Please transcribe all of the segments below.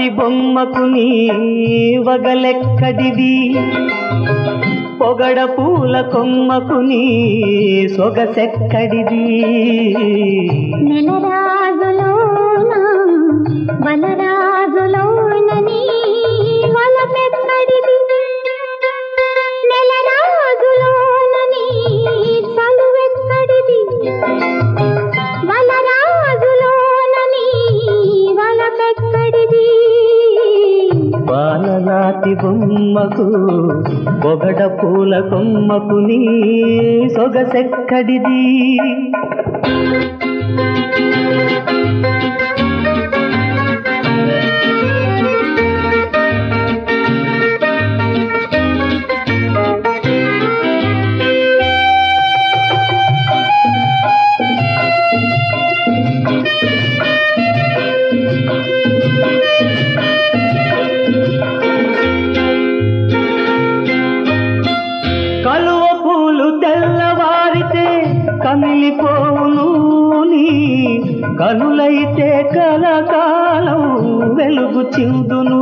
రాతి బొమ్మకు నీ వగలెక్కడిది పొగడ పూల కొమ్మకు నీ సొగసెక్కడిది నెలరాజులోన వనరాజులోన నీ వలపెక్కడిది నెలరాజులోన నీ చలువెక్కడిది వనరాజులోన నీ వలపెక్కడిది బాలరాతి బొమ్మకు పొగడ పూల కొమ్మకు నీ సొగసెక్కడిది కలువ పూలు తెల్లవారితే కమిలిపోవును నీ కనులైతే కలకాలం వెలుగు చిందును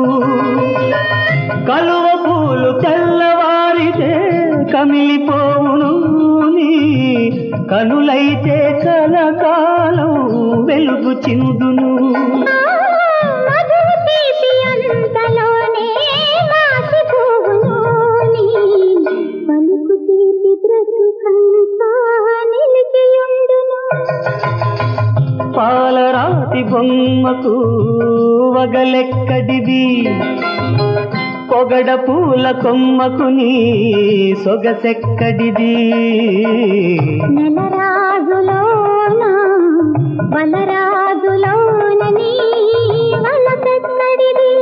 కలువ పూలు తెల్లవారితే కమిలిపోవును నీ కనులైతే కలకాలం వెలుగు చిందును మధు తీపి అంతలోనే మాసిపోవును నీ పలుకు తీపి బ్రతుకంతా నిలిచియుండును పాలరాతి బొమ్మకు వగలెక్కడిది పొగడ పూల కొమ్మకు నీ సొగసెక్కడిది నెలరాజులోన వనరాజులోన నీ వలపెక్కడిది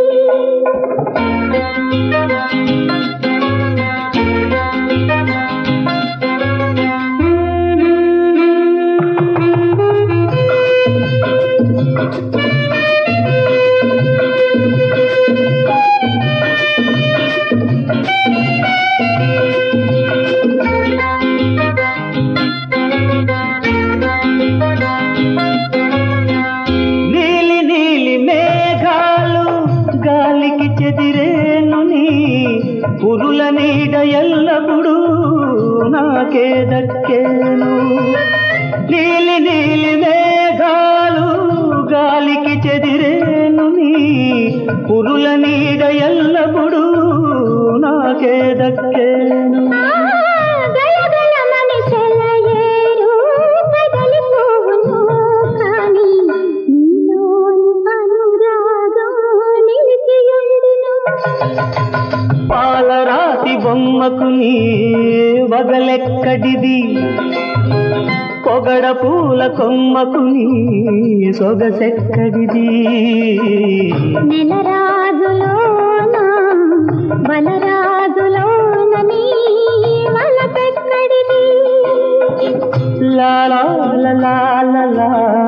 నీలి నీలి మేఘాలు గాలికి చెదిరేను నీ పురుల నీడ ఎల్లప్పుడు నాకే దక్కేను నీలి నీలి మేఘాలు గాలికి చెదిరేను నీ పురుల నీడ ఎల్లప్పుడు నాకే దక్కేను గలగలమని సెలయేరు కదలిపోవును కాని నీలోని అనురాగం నిలిచియుండును పాలరాతి బొమ్మకు నీ వగలెక్కడిది పొగడ పూల కొమ్మకు నీ సొగసెక్కడిది నెలరాజులోన వనరాజులోన నీ వలపెక్కడిది లా లా లా లా లా లా